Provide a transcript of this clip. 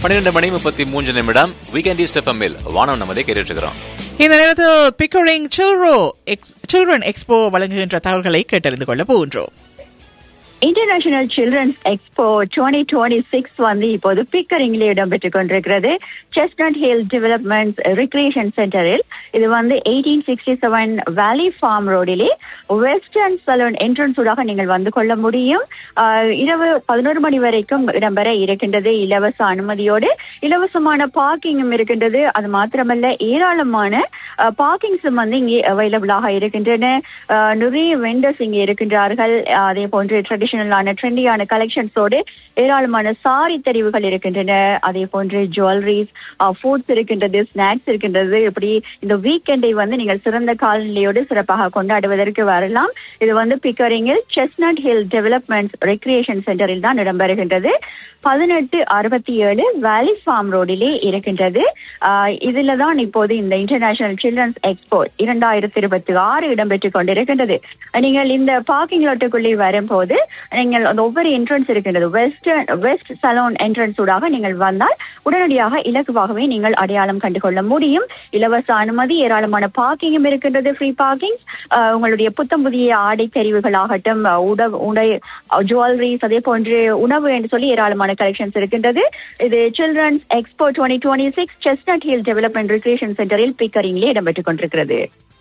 பன்னிரெண்டு மணி முப்பத்தி மூன்று நிமிடம் வீக்கெண்ட் ஈஸ்ட் எஃப்எம்மில் வானம் நமதே கேட்டுட்டு இருக்கிறோம் இந்த நேரத்தில் பிக்கரிங் சில்ட்ரோ சில்ட்ரன் எக்ஸ்போ வழங்குகின்ற தகவல்களை கேட்டறிந்து கொள்ள போகின்றோம் international children's expo twenty twenty six வந்து இப்போது பிக்கரிங்கில் இடம்பெற்றுக் கொண்டிருக்கிறது செஸ்னட் ஹில் டெவலப்மெண்ட் ரிக்ரியேஷன் சென்டரில் இது வந்து eighteen sixty seven Valley Farm ரோடிலே வெஸ்டர்ன் சலூன் என்ட்ரன்ஸ் ஊடாக நீங்கள் வந்து கொள்ள முடியும் ஆஹ் இரவு பதினோரு மணி வரைக்கும் இடம்பெற இருக்கின்றது இலவச அனுமதியோடு இலவசமான பார்க்கிங்கும் இருக்கின்றது அது மாத்திரமல்ல ஏராளமான பார்க்கிங்ஸும் வந்து இங்கே அவைலபிளாக இருக்கின்றன ஆஹ் நிறைய வெண்டர்ஸ் இங்கே இருக்கின்றார்கள் ஆஹ் அதே போன்று ட்ரெடிஷனலான ட்ரெண்டியான கலெக்ஷன்ஸோடு ஏராளமான சாரி தெரிவுகள் இருக்கின்றன அதே போன்று ஜுவல்லரிஸ் ஃபுட்ஸ் இருக்கின்றது ஸ்நாக்ஸ் இருக்கின்றது இப்படி இந்த வீக்கெண்டை வந்து நீங்கள் சிறந்த காலநிலையோடு சிறப்பாக கொண்டாடுவதற்கு வரலாம் இது வந்து பிக்கரிங்கில் செஸ்னட் ஹில் டெவலப்மெண்ட் ரெக்ரியேஷன் சென்டரில் தான் இடம்பெறுகின்றது பதினெட்டு அறுபத்தி ஏழு வேலி ஃபார்ம் ரோடிலே இருக்கின்றது ஆஹ் இதுல தான் இப்போது இந்த இன்டர்நேஷனல் சில்ட்ரன்ஸ் எக்ஸ்போ இரண்டாயிரத்தி இருபத்தி ஆறு இடம்பெற்றுக் கொண்டிருக்கின்றது நீங்கள் இந்த பார்க்கிங் லாட்டுக்குள்ளே வரும்போது நீங்கள் அந்த ஒவ்வொரு என்ட்ரன்ஸ் இருக்கின்றது வெஸ்டர்ன் வெஸ்ட் சலோன் என்ட்ரன்ஸ் ஊடாக நீங்கள் வந்தால் உடனடியாக இலகுவாகவே நீங்கள் அடையாளம் கண்டு கொள்ள முடியும் இலவச அனுமதி ஏராளமான பார்க்கிங்கும் இருக்கின்றது ஃப்ரீ பார்க்கிங் உங்களுடைய புத்தம் புதிய ஆடை தெரிவுகளாகட்டும் உணவு உடை ஜுவல்லரிஸ் அதே போன்று உணவு என்று சொல்லி ஏராளமான கலெக்ஷன்ஸ் இருக்கின்றது இது children's expo twenty twenty six Chestnut Hill development recreation சென்டரில் பிக்கரிங்லே இடம்பெற்றுக் கொண்டிருக்கிறது